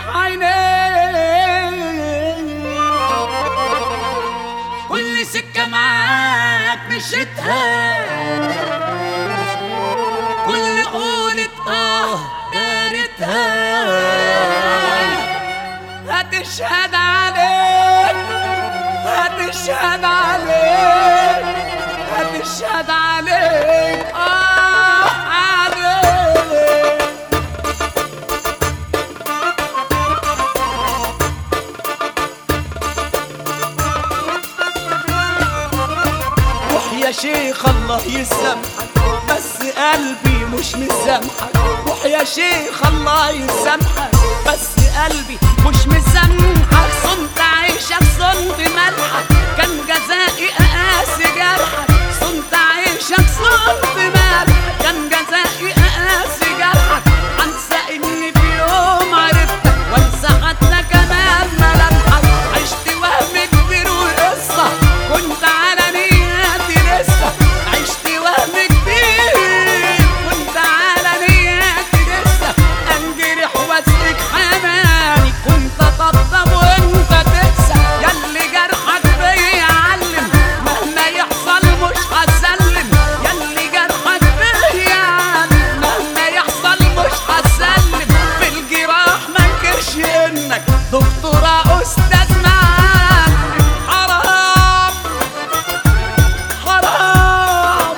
عيني كل سكة معاك مشيتها كل قولة اه دارتها هتشهد عليك هتشهد عليك هتشهد عليك اه عليك روح يا شيخ الله يسامحك بس قلبي مش مسامحك روح يا شيخ الله يسامحك بس قلبي مش مسامحك صنت عيشك صنت ملحك كان جزائي اقاسي جرحك صنت عيشك صنت ملحك كان جزائي اقاسي جرحك انسى اني في يوم عرفتك وانسى حتى كمان ملامحك عشت وهم كبير وقصه كنت على نياتي لسه عشت وهم كبير كنت على نياتي لسه انجرح واسلك حناني كنت اطبطب وانت تنسى ياللي جرحك بيعلم مهما يحصل مش هسلم ياللي جرحك بيعلم مهما يحصل مش هسلم في الجراح ما انكرش انك دكتورة استاذ معلم حرام حرام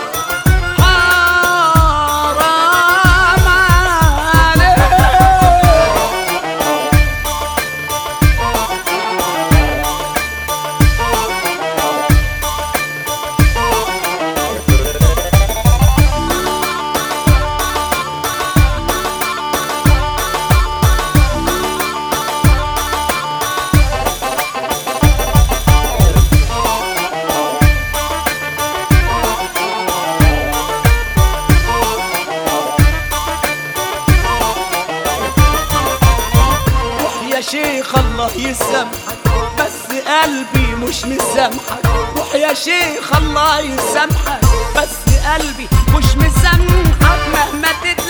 حرام عليك روح يا شيخ الله يسامحك بس قلبي مش مسامحك روح يا شيخ الله يسامحك بس قلبي مش مسامحك مهما تت